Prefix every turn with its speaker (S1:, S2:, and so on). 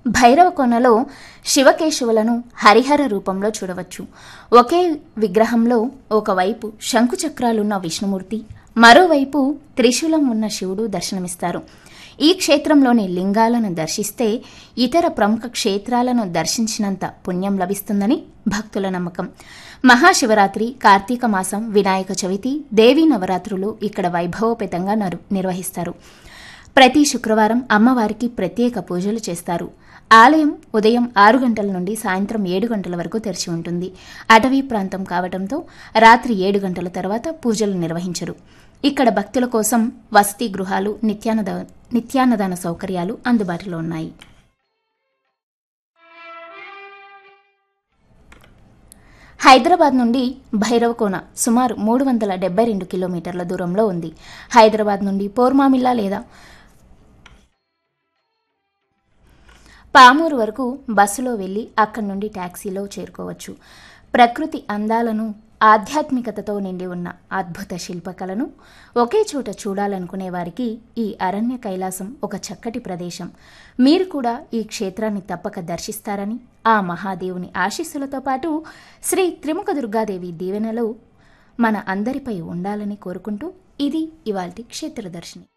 S1: భైరవ కొనలో శివకేశవులను హరిహర రూపంలో చూడవచ్చు ఒకే విగ్రహంలో ఒకవైపు శంకుచక్రాలున్న విష్ణుమూర్తి మరోవైపు త్రిశూలం ఉన్న శివుడు దర్శనమిస్తారు ఈ క్షేత్రంలోని లింగాలను దర్శిస్తే ఇతర ప్రముఖ క్షేత్రాలను దర్శించినంత పుణ్యం లభిస్తుందని భక్తుల నమ్మకం మహాశివరాత్రి కార్తీక మాసం వినాయక చవితి దేవీ నవరాత్రులు ఇక్కడ వైభవోపేతంగా నరు- నిర్వహిస్తారు ప్రతి శుక్రవారం అమ్మవారికి ప్రత్యేక పూజలు చేస్తారు ఆలయం ఉదయం ఆరు గంటల నుండి సాయంత్రం ఏడు గంటల వరకు తెరిచి ఉంటుంది అటవీ ప్రాంతం కావడంతో రాత్రి ఏడు గంటల తర్వాత పూజలు నిర్వహించరు ఇక్కడ భక్తుల కోసం వసతి గృహాలు నిత్యానద నిత్యాన్నదాన సౌకర్యాలు అందుబాటులో ఉన్నాయి హైదరాబాద్ నుండి భైరవకోన సుమారు మూడు వందల డెబ్బై రెండు కిలోమీటర్ల దూరంలో ఉంది హైదరాబాద్ నుండి పోర్మామిల్లా లేదా పామూరు వరకు బస్సులో వెళ్ళి అక్కడి నుండి ట్యాక్సీలో చేరుకోవచ్చు ప్రకృతి అందాలను ఆధ్యాత్మికతతో నిండి ఉన్న అద్భుత శిల్పకళను ఒకే చోట చూడాలనుకునే వారికి ఈ అరణ్య కైలాసం ఒక చక్కటి ప్రదేశం మీరు కూడా ఈ క్షేత్రాన్ని తప్పక దర్శిస్తారని ఆ మహాదేవుని ఆశీస్సులతో పాటు శ్రీ త్రిముఖ దుర్గాదేవి దీవెనలు మన అందరిపై ఉండాలని కోరుకుంటూ ఇది ఇవాల్టి క్షేత్రదర్శిని